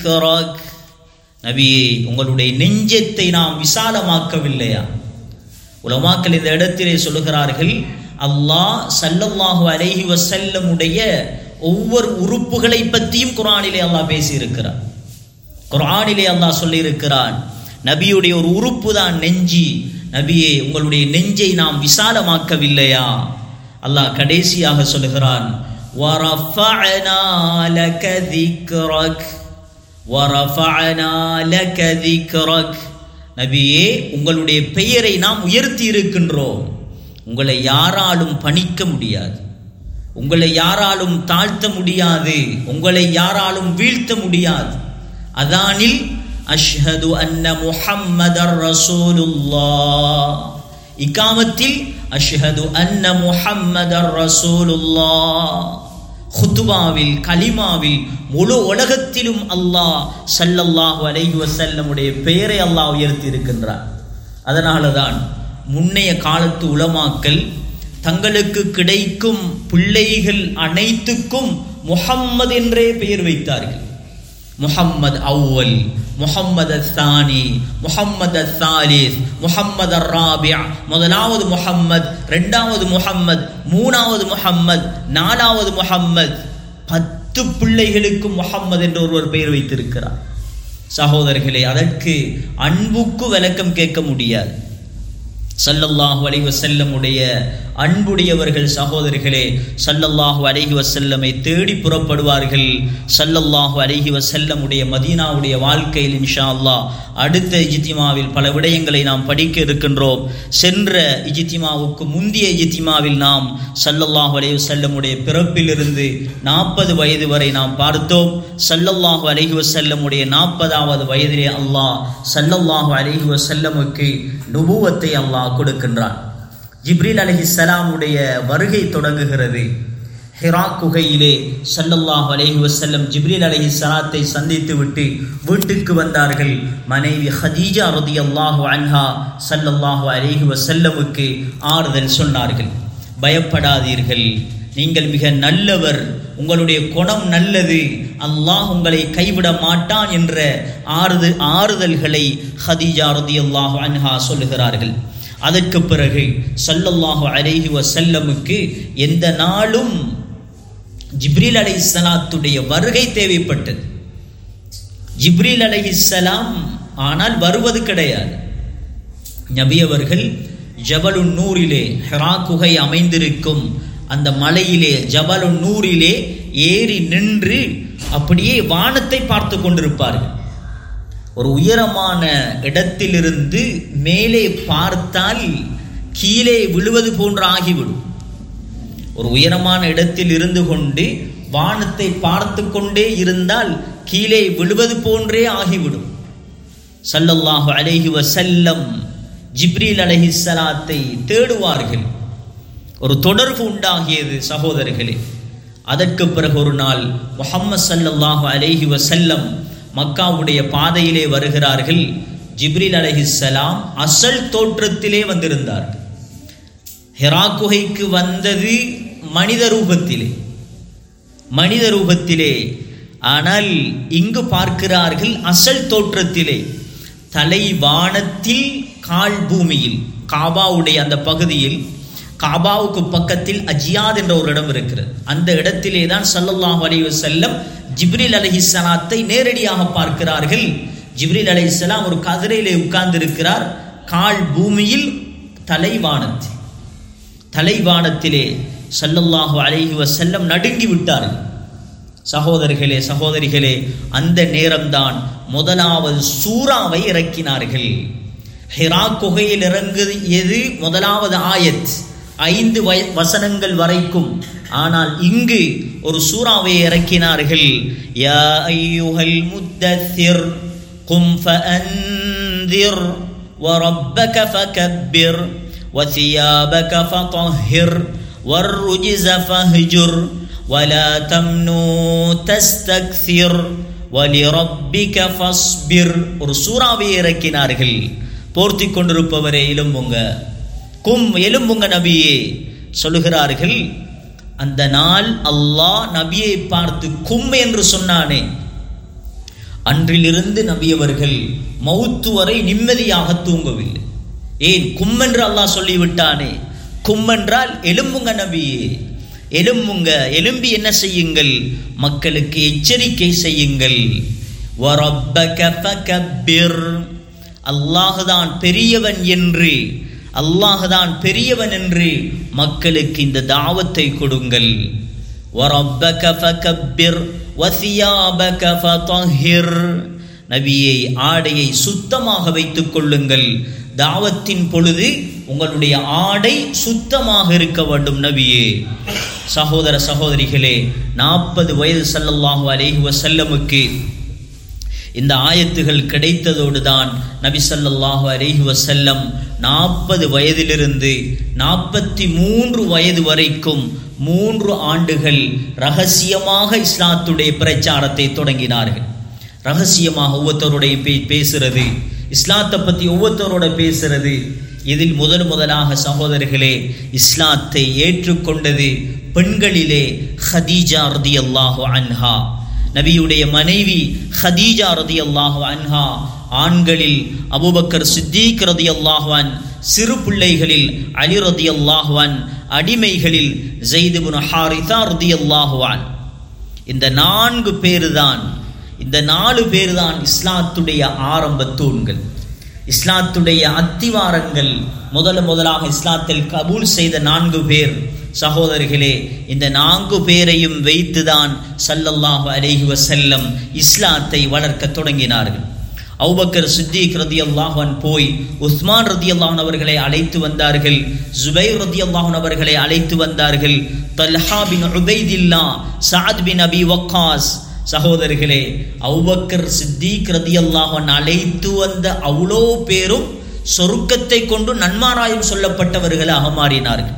கராக். நபியே உங்களுடைய நெஞ்சத்தை நாம் விசாலமாக்கவில்லையா உலமாக்கள் இந்த இடத்திலே சொல்லுகிறார்கள் அல்லாஹ் சல்லல்லாஹு அலைஹி வஸல்லமுடைய ஒவ்வொரு உறுப்புகளை பற்றியும் குர்ஆனிலே அல்லாஹ் பேசியிருக்கிறார் குர்ஆனிலே அல்லாஹ் சொல்லியிருக்கிறான் நபியுடைய ஒரு உறுப்பு தான் நெஞ்சி நபியே உங்களுடைய நெஞ்சை நாம் விசாலமாக்கவில்லையா அல்லாஹ் கடைசியாக சொல்லுகிறான் وَرَفَعْنَا لَكَ ذِكْرَكَ وَرَفَعْنَا لَكَ ذِكْرَكَ நபியே உங்களுடைய பெயரை நாம் உயர்த்தி இருக்கின்றோம் உங்களை யாராலும் பணிக்க முடியாது உங்களை யாராலும் தாழ்த்த முடியாது உங்களை யாராலும் வீழ்த்த முடியாது அதானில் அஷ்ஹது அன்ன முஹம்மதர் ரசூலுல்லாஹ் இக்காமத்தில் அஷ்ஹது அன்ன முஹம்மதர் ரசூலுல்லாஹ் ஹுத்துபாவில் கலிமாவில் முழு உலகத்திலும் அல்லாஹ் ஸல்லல்லாஹு அலைஹி வஸல்லமுடைய பெயரை அல்லாஹ் உயர்த்தி இருக்கின்றார் அதனால தான் முன்னைய காலத்து உலமாக்கள் தங்களுக்கு கிடைக்கும் பிள்ளைகள் அனைத்துக்கும் முஹம்மது என்றே பெயர் வைத்தார்கள் முஹம்மது அவ்வல் முஹம்மது தானி முஹம்மது தாலிஸ் முஹம்மது ராபியா முதலாவது முஹம்மத் ரெண்டாவது முஹம்மத் மூணாவது முஹம்மத் நாலாவது முஹம்மத் பத்து பிள்ளைகளுக்கு முஹம்மது என்று ஒருவர் பெயர் வைத்திருக்கிறார் சகோதரர்களே அதற்கு அன்புக்கு விளக்கம் கேட்க முடியாது சல்லல்லாஹு அலைஹி வஸல்லமுடைய அன்புடையவர்கள் சகோதரிகளே சல்லல்லாஹு அலைஹி வஸல்லமை தேடி புறப்படுவார்கள் சல்லல்லாஹு அலைஹி வஸல்லமுடைய மதீனாவுடைய வாழ்க்கையில் இன்ஷா அல்லாஹ் அடுத்த இஜித்திமாவில் பல விடயங்களை நாம் படிக்க இருக்கின்றோம் சென்ற இஜித்திமாவுக்கு முந்தைய இஜித்திமாவில் நாம் சல்லல்லாஹு அலைஹி வஸல்லமுடைய பிறப்பிலிருந்து நாற்பது வயது வரை நாம் பார்த்தோம் சல்லல்லாஹு அலைஹி வஸல்லமுடைய நாற்பதாவது வயதிலே அல்லாஹ் சல்லல்லாஹு அலைஹி வஸல்லமுக்கு நுபுவத்தை அல்லாஹ் கொடுக்கின்றான் ஜிப்ரீல் அலைஹிஸ்ஸலாமுடைய வருகை தொடங்குகிறது ஹிரா குகையிலே சல்லல்லாஹு அலைஹி வஸல்லம் ஜிப்ரீல் அலைஹிஸ்ஸலாத்தை சந்தித்து விட்டு வீட்டுக்கு வந்தார்கள் மனைவி ஹதீஜா ரதியல்லாஹு அன்ஹா சல்லல்லாஹு அலைஹி வஸல்லமுக்கு ஆறுதல் சொன்னார்கள் பயப்படாதீர்கள் நீங்கள் மிக நல்லவர் உங்களுடைய குணம் நல்லது அல்லாஹ் உங்களை கைவிட மாட்டான் என்ற ஆறுது ஆறுதல்களை ஹதீஜா ரதியல்லாஹு அன்ஹா சொல்லுகிறார்கள் அதற்கு பிறகு சல்லல்லாஹு அலைஹி வஸல்லமுக்கு எந்த நாளும் ஜிப்ரீல் அலைஹிஸ்ஸலாத்துடைய வருகை தேவைப்பட்டது ஜிப்ரீல் அலைஹிஸ்ஸலாம் ஆனால் வருவது கிடையாது நபி அவர்கள் ஜபலு நூரிலே ஹெரா குகை அமைந்திருக்கும் அந்த மலையிலே ஜபலு நூரிலே ஏறி நின்று அப்படியே வானத்தை பார்த்து கொண்டிருப்பார்கள் ஒரு உயரமான இடத்திலிருந்து மேலே பார்த்தால் கீழே விழுவது போன்று ஆகிவிடும் ஒரு உயரமான இடத்தில் இருந்து கொண்டு வானத்தை பார்த்து கொண்டே இருந்தால் கீழே விழுவது போன்றே ஆகிவிடும் சல்லல்லாஹு அலைஹி வசல்லம் ஜிப்ரீல் அலைஹிஸ்ஸலாத்தை தேடுவார்கள் ஒரு தொடர்பு உண்டாகியது சகோதரர்களே அதற்கு பிறகு ஒரு நாள் முஹம்மது சல்லல்லாஹு அலைஹி வசல்லம் மக்காவுடைய பாதையிலே வருகிறார்கள் ஜிப்ரீல் அலைஹிஸ்ஸலாம் அசல் தோற்றத்திலே வந்திருந்தார்கள் ஹெரா குகைக்கு வந்தது மனித ரூபத்திலே மனித ரூபத்திலே ஆனால் இங்கு பார்க்கிறார்கள் அசல் தோற்றத்திலே தலை வானத்தில் கால் பூமியில் காபாவுடைய அந்த பகுதியில் காபாவுக்கு பக்கத்தில் அஜியாத் என்ற ஒரு இடம் இருக்கிறது அந்த இடத்திலே தான் சல்லல்லாஹு அலைஹி வஸல்லம் ஜிப்ரில் அலைஹிஸ்ஸலாத்தை நேரடியாக பார்க்கிறார்கள் ஜிப்ரில் அலைஹிஸ்ஸலாம் ஒரு கதிரையிலே உட்கார்ந்து இருக்கிறார் கால் பூமியில் தலைவானத்தில் தலைவானத்திலே சல்லல்லாஹு அலைஹி வஸல்லம் நடுங்கி விட்டார்கள் சகோதரர்களே சகோதரிகளே அந்த நேரம்தான் முதலாவது சூறாவை இறக்கினார்கள் ஹிரா குகையில் இறங்கியது முதலாவது ஆயத் ஐந்து வய வசனங்கள் வரைக்கும் ஆனால் இங்கு ஒரு சூறாவை இறக்கினார்கள் யா ஐயுஹல் முத்தத்திர் கும் ஃபஅன்திர் وربك فكبر وثيابك فطهر والرجز فاهجر ولا تمنوا تستكثر ولربك فاصبر ஒரு சூறாவை இறக்கினார்கள் போர்த்தி கொண்டிருப்பவரே எலும்புங்க கும் எலும்புங்க நபியே சொல்லுகிறார்கள் அந்த நாள் அல்லாஹ் நபியை பார்த்து கும் என்று சொன்னானே அன்றிலிருந்து நபியவர்கள் மௌத்து வரை நிம்மதியாக தூங்கவில்லை ஏன் கும்மென்று அல்லாஹ் சொல்லிவிட்டானே கும்மென்றால் எலும்புங்க நபியே எலும்புங்க எலும்பி என்ன செய்யுங்கள் மக்களுக்கு எச்சரிக்கை செய்யுங்கள் அல்லாஹுதான் பெரியவன் என்று அல்லாஹுதான் பெரியவன் என்று மக்களுக்கு இந்த தாவத்தை கொடுங்கள் நபியை ஆடையை சுத்தமாக வைத்துக் கொள்ளுங்கள் தாவத்தின் பொழுது உங்களுடைய ஆடை சுத்தமாக இருக்க வேண்டும் நபியே சகோதர சகோதரிகளே நாற்பது வயது சல்லல்லாஹு அலேஹி வசல்லமுக்கு இந்த ஆயத்துகள் கிடைத்ததோடு தான் நபி சல்லல்லாஹு அலேஹி வசல்லம் நாற்பது வயதிலிருந்து நாற்பத்தி மூன்று வயது வரைக்கும் மூன்று ஆண்டுகள் ரகசியமாக இஸ்லாத்துடைய பிரச்சாரத்தை தொடங்கினார்கள் ரகசியமாக ஒவ்வொருத்தருடைய பே பேசுறது இஸ்லாத்தை பற்றி ஒவ்வொருத்தரோட பேசுறது இதில் முதல் முதலாக சகோதரர்களே இஸ்லாத்தை ஏற்றுக்கொண்டது பெண்களிலே ஹதீஜா ரதி அல்லாஹு அன்ஹா நபியுடைய மனைவி ஹதீஜா ரதி அல்லாஹு அன்ஹா ஆண்களில் அபுபக்கர் சித்தீக் ரதி அல்லாஹுவான் சிறு பிள்ளைகளில் அலி ரதி அல்லாஹுவான் அடிமைகளில் ஜெய்துபுன் ஹாரிதா ரதி அல்லாஹுவான் இந்த நான்கு பேர் தான் இந்த நாலு பேர் தான் இஸ்லாத்துடைய ஆரம்ப தூண்கள் இஸ்லாத்துடைய அத்திவாரங்கள் முதல முதலாக இஸ்லாத்தில் கபூல் செய்த நான்கு பேர் சகோதரர்களே இந்த நான்கு பேரையும் வைத்துதான் சல்லல்லாஹு அலைஹி வசல்லம் இஸ்லாத்தை வளர்க்க தொடங்கினார்கள் அவுபக்கர் சித்திக் ரதி அல்லாஹன் போய் உஸ்மான் ரதி அல்லாஹன் அவர்களை அழைத்து வந்தார்கள் ஜுபைர் ரதி அல்லாஹன் அவர்களை அழைத்து வந்தார்கள் தல்ஹா பின் உபைதில்லா சாத் பின் அபி வக்காஸ் சகோதரர்களே அவுபக்கர் சித்திக் ரதி அல்லாஹன் அழைத்து வந்த அவ்வளோ பேரும் சொருக்கத்தை கொண்டு நன்மாராயம் சொல்லப்பட்டவர்களாக மாறினார்கள்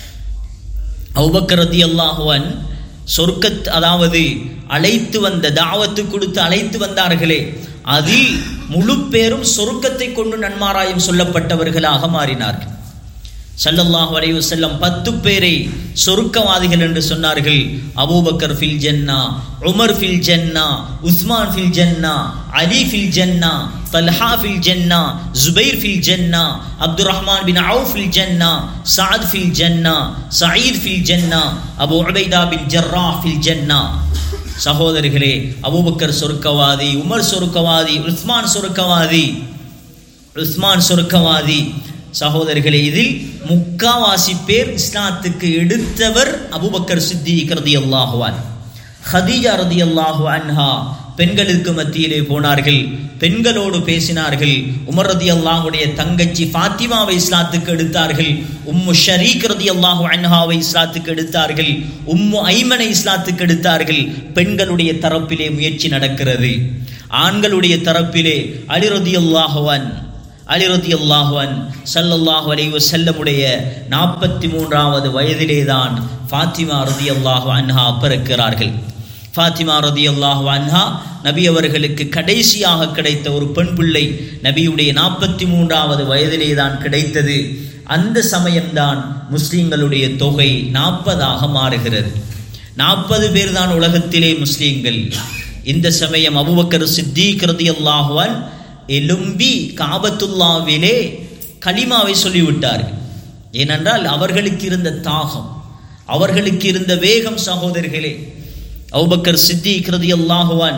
அவுபக்கர் ரதி அல்லாஹுவன் சொர்க்கத் அதாவது அழைத்து வந்த தாவத்து கொடுத்து அழைத்து வந்தார்களே அதில் முழு பேரும் சொருக்கத்தை கொண்டு நன்மாராயம் சொல்லப்பட்டவர்களாக மாறினார்கள் சல்லல்லாஹு அலைஹி வஸல்லம் பத்து பேரை சொருக்கவாதிகள் என்று சொன்னார்கள் அபூபக்கர் ஃபில் ஜன்னா உமர் ஃபில் ஜன்னா உஸ்மான் ஃபில் ஜன்னா அலி ஃபில் ஜன்னா தல்ஹா ஃபில் ஜன்னா ஜுபைர் ஃபில் ஜன்னா அப்துர் ரஹ்மான் பின் அவுஃப் ஃபில் ஜன்னா சாத் ஃபில் ஜன்னா சயீத் ஃபில் ஜன்னா அபு உபைதா பின் ஜர்ராஹ் ஃபில் ஜன்னா சகோதரிகளே அபூபக்கர் சொருக்கவாதி உமர் சொருக்கவாதி உஸ்மான் சொருக்கவாதி உஸ்மான் சொருக்கவாதி சகோதரிகளே இதில் முக்காவாசி பேர் இஸ்லாத்துக்கு எடுத்தவர் அபுபக்கர் சித்திக் ரதி அல்லாஹுவான் ஹதீஜா ரதி அல்லாஹு அன்ஹா பெண்களுக்கு மத்தியிலே போனார்கள் பெண்களோடு பேசினார்கள் உமர் ரதி அல்லாஹுடைய தங்கச்சி ஃபாத்திமாவை இஸ்லாத்துக்கு எடுத்தார்கள் உம்மு ஷரீக் ரதி அல்லாஹு அன்ஹாவை இஸ்லாத்துக்கு எடுத்தார்கள் உம்மு ஐமனை இஸ்லாத்துக்கு எடுத்தார்கள் பெண்களுடைய தரப்பிலே முயற்சி நடக்கிறது ஆண்களுடைய தரப்பிலே அலி ரதி அல்லாஹுவன் அலி ரதி அல்லாஹுவன் சல்லல்லாஹு அலைஹி வஸல்லமுடைய நாற்பத்தி மூன்றாவது வயதிலே தான் ஃபாத்திமா ரதி அல்லாஹு அன்ஹா பிறக்கிறார்கள் ஃபாத்திமா ரதி அல்லாஹு அன்ஹா நபி அவர்களுக்கு கடைசியாக கிடைத்த ஒரு பெண் பிள்ளை நபியுடைய நாற்பத்தி மூன்றாவது வயதிலே தான் கிடைத்தது அந்த சமயம்தான் முஸ்லிம்களுடைய தொகை நாற்பதாக மாறுகிறது நாற்பது பேர் தான் உலகத்திலே முஸ்லீம்கள் இந்த சமயம் அபுபக்கர் சித்திக் ரதி அல்லாஹுவன் எலும்பி காபத்துல்லாவிலே கலிமாவை சொல்லிவிட்டார்கள் ஏனென்றால் அவர்களுக்கு இருந்த தாகம் அவர்களுக்கு இருந்த வேகம் சகோதரர்களே அவுபக்கர் சித்தி கிருதி அல்லாஹுவான்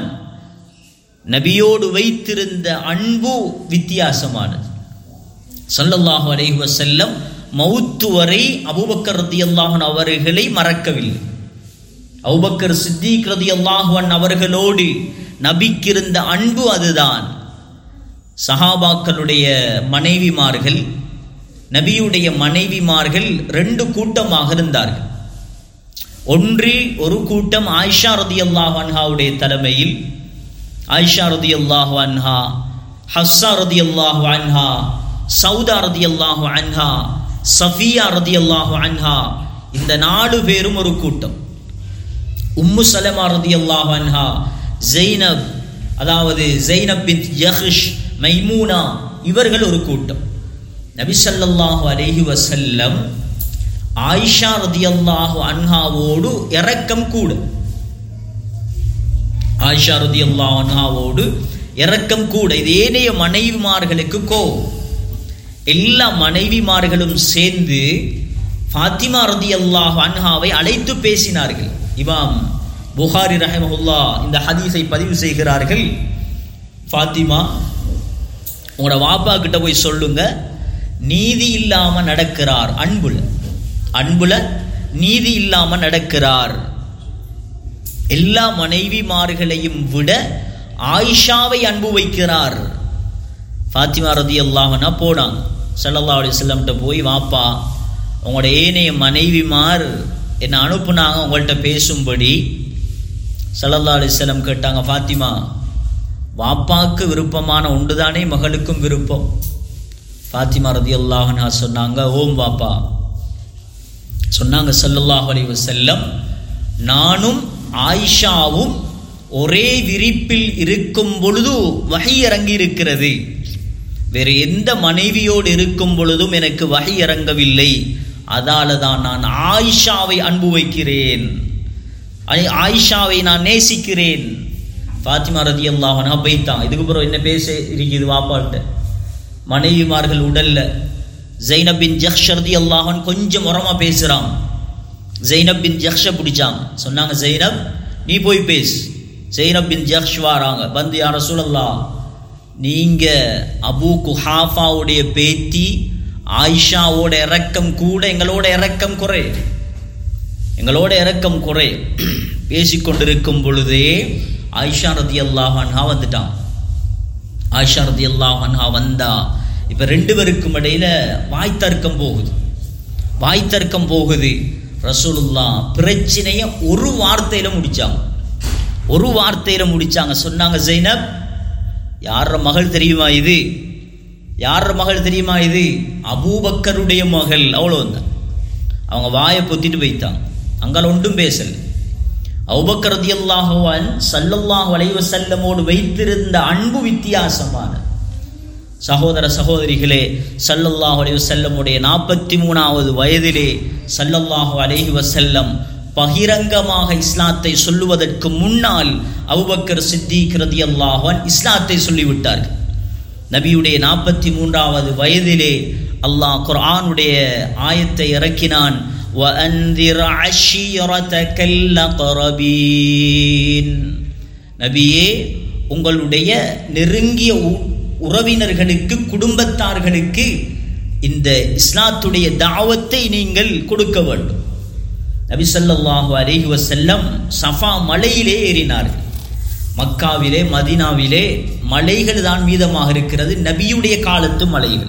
நபியோடு வைத்திருந்த அன்பு வித்தியாசமானது சல்லல்லாஹு அலைஹி வஸல்லம் மவுத்து வரை அபூபக்கர் ரதி அல்லாஹன் அவர்களை மறக்கவில்லை அவுபக்கர் சித்திக் ரதி அல்லாஹுவன் அவர்களோடு நபிக்கிருந்த அன்பு அதுதான் சஹாபாக்களுடைய மனைவிமார்கள் நபியுடைய மனைவிமார்கள் ரெண்டு கூட்டமாக இருந்தார்கள் ஒன்றில் ஒரு கூட்டம் ஆயிஷா ரதி அல்லாஹ் அன்ஹாவுடைய தலைமையில் ஆயிஷா ரதி அல்லாஹு அன்ஹா ஹஸ்ஸா ரதி அல்லாஹு அன்ஹா சவுதா ரதி அல்லாஹு அன்ஹா சஃபியா ரதி அல்லாஹு அன்ஹா இந்த நாலு பேரும் ஒரு கூட்டம் உம்மு சலமா ரதி அல்லாஹு அன்ஹா ஜெய்னப் அதாவது ஜெய்னப் பின் யஹ்ஷ் மைமூனா இவர்கள் ஒரு கூட்டம் நபிசல்லாஹு அலேஹி வசல்லம் ஆயிஷா ரதியல்லாஹு அன்ஹாவோடு இறக்கம் கூட ஆயிஷா ரதி அல்லாஹாவோடு இறக்கம் கூட இது ஏனைய மனைவிமார்களுக்கு கோவம் எல்லா மனைவிமார்களும் சேர்ந்து ஃபாத்திமா ரதி அல்லாஹ் அன்ஹாவை அழைத்து பேசினார்கள் இமாம் புகாரி ரஹமஹுல்லா இந்த ஹதீஸை பதிவு செய்கிறார்கள் ஃபாத்திமா உங்களோட வாப்பா கிட்ட போய் சொல்லுங்க நீதி இல்லாம நடக்கிறார் அன்புல அன்புல நீதி இல்லாம நடக்கிறார் எல்லா மனைவிமார்களையும் விட ஆயிஷாவை அன்பு வைக்கிறார் ஃபாத்திமா ரதி அல்லாஹனா போனாங்க சல்லல்லா அலி சொல்லம்கிட்ட போய் வாப்பா உங்களோட ஏனைய மனைவிமார் என்னை அனுப்புனாங்க உங்கள்கிட்ட பேசும்படி சல்லல்லா அலிஸ்லம் கேட்டாங்க ஃபாத்திமா வாப்பாக்கு விருப்பமான ஒன்றுதானே மகளுக்கும் விருப்பம் ஃபாத்திமா ரதி அல்லாஹனா சொன்னாங்க ஓம் வாப்பா சொன்னாங்க சல்லல்லாஹ் அலி வசல்லம் நானும் ஆயிஷாவும் ஒரே விரிப்பில் இருக்கும் பொழுது வகை இறங்கி இருக்கிறது வேறு எந்த மனைவியோடு இருக்கும் பொழுதும் எனக்கு வகை இறங்கவில்லை அதால தான் நான் ஆயிஷாவை அன்பு வைக்கிறேன் ஆயிஷாவை நான் நேசிக்கிறேன் ஃபாத்திமா ரதி அல்லாஹனா பைத்தான் இதுக்கு பிறகு என்ன பேச இருக்குது வாப்பாட்ட மனைவிமார்கள் உடல்ல ஜைனப் பின் ஜஹ் ரதி அல்லாஹன் கொஞ்சம் உரமா பேசுறான் ஜைனப் பின் ஜஹ்ஷ பிடிச்சாங்க சொன்னாங்க ஜைனப் நீ போய் பேசு ஜைனப் பின் ஜஹ்ஷ் வாராங்க வந்து யார சூழல்லா நீங்க அபு குஹாஃபாவுடைய பேத்தி ஆயிஷாவோட இறக்கம் கூட எங்களோட இறக்கம் குறை எங்களோட இறக்கம் குறை பேசிக்கொண்டிருக்கும் பொழுதே ஆயிஷா ரதி அல்லாஹன்ஹா வந்துட்டான் ஆயிஷா ரதி அல்லாஹன்ஹா வந்தா இப்ப ரெண்டு பேருக்கும் இடையில வாய் தர்க்கம் போகுது வாய் தர்க்கம் போகுது ரசூலுல்லா பிரச்சனைய ஒரு வார்த்தையில முடிச்சாங்க ஒரு வார்த்தையில முடிச்சாங்க சொன்னாங்க ஜெய்னப் யார மகள் தெரியுமா இது யார மகள் தெரியுமா இது அபூபக்கருடைய மகள் அவ்வளவுதான் அவங்க வாயை பொத்திட்டு போய்த்தாங்க அங்கால ஒன்றும் பேசல அவுபக்கரதி அல்லாஹுவான் சல்லல்லாஹு அலைவ செல்லமோடு வைத்திருந்த அன்பு வித்தியாசமான சகோதர சகோதரிகளே சல்லல்லாஹு அலைஹி வஸல்லமுடைய நாற்பத்தி மூணாவது வயதிலே சல்லல்லாஹு அலைஹி வஸல்லம் பகிரங்கமாக இஸ்லாத்தை சொல்லுவதற்கு முன்னால் அபுபக்கர் சித்திக் ரதியல்லாஹு இஸ்லாத்தை சொல்லிவிட்டார்கள் நபியுடைய நாற்பத்தி மூன்றாவது வயதிலே அல்லாஹ் குர்ஆனுடைய ஆயத்தை இறக்கினான் وَأَنذِرْ عَشِيرَتَكَ الْأَقْرَبِينَ நபியே உங்களுடைய நெருங்கிய உறவினர்களுக்கு குடும்பத்தார்களுக்கு இந்த இஸ்லாத்துடைய தாவத்தை நீங்கள் கொடுக்க வேண்டும் நபி ஸல்லல்லாஹு அலைஹி வஸல்லம் சஃபா மலையிலே ஏறினார்கள் மக்காவிலே மதினாவிலே மலைகள் தான் மீதமாக இருக்கிறது நபியுடைய காலத்து மலைகள்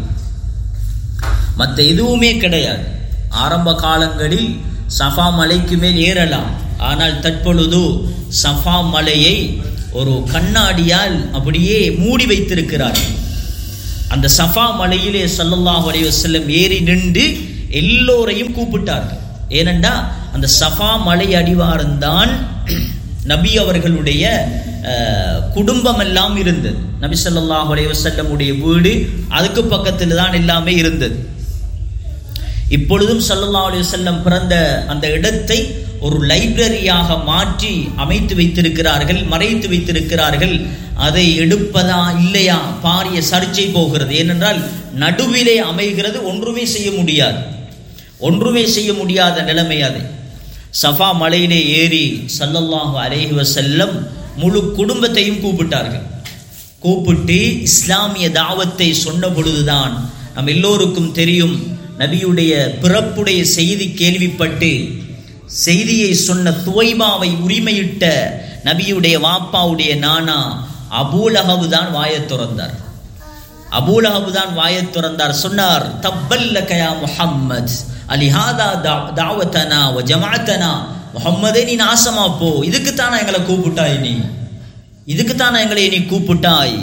மற்ற எதுவுமே கிடையாது ஆரம்ப காலங்களில் சஃபா மலைக்கு மேல் ஏறலாம் ஆனால் தற்பொழுது சஃபா மலையை ஒரு கண்ணாடியால் அப்படியே மூடி வைத்திருக்கிறார்கள் அந்த சஃபா மலையிலே சல்லல்லாஹு அலைஹி வஸல்லம் ஏறி நின்று எல்லோரையும் கூப்பிட்டார்கள் ஏனென்றா அந்த சஃபா மலை அடிவாரம்தான் நபி அவர்களுடைய குடும்பம் எல்லாம் இருந்தது நபி ஸல்லல்லாஹு அலைஹி வஸல்லமுடைய வீடு அதுக்கு பக்கத்தில் தான் எல்லாமே இருந்தது இப்பொழுதும் ஸல்லல்லாஹு அலைஹி வஸல்லம் பிறந்த அந்த இடத்தை ஒரு லைப்ரரியாக மாற்றி அமைத்து வைத்திருக்கிறார்கள் மறைத்து வைத்திருக்கிறார்கள் அதை எடுப்பதா இல்லையா பாரிய சர்ச்சை போகிறது ஏனென்றால் நடுவிலே அமைகிறது ஒன்றுமே செய்ய முடியாது ஒன்றுமே செய்ய முடியாத நிலைமை அது சஃபா மலையிலே ஏறி சல்லல்லாஹு அலைஹி வஸல்லம் முழு குடும்பத்தையும் கூப்பிட்டார்கள் கூப்பிட்டு இஸ்லாமிய தாவத்தை சொன்ன பொழுதுதான் நம் எல்லோருக்கும் தெரியும் நபியுடைய பிறப்புடைய செய்தி கேள்விப்பட்டு செய்தியை சொன்ன துவைபாவை உரிமையிட்ட நபியுடைய வாப்பாவுடைய நானா அபூலஹபு தான் வாயத் துறந்தார் அபூலஹபு தான் வாயத் துறந்தார் சொன்னார் தப்பல்ல கயா முஹம்மத் அலிஹாதா தாவத்தனா வ ஜமாத்தனா முகம்மதே நீ நாசமா போ இதுக்குத்தானா எங்களை கூப்பிட்டாய் நீ இதுக்குத்தானா எங்களை நீ கூப்பிட்டாய்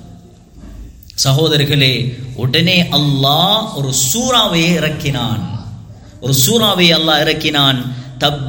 சகோதரர்களே உடனே அல்லாஹ் ஒரு சூறாவை இறக்கினான் ஒரு சூறாவை அல்லாஹ் இறக்கினான் தப்ப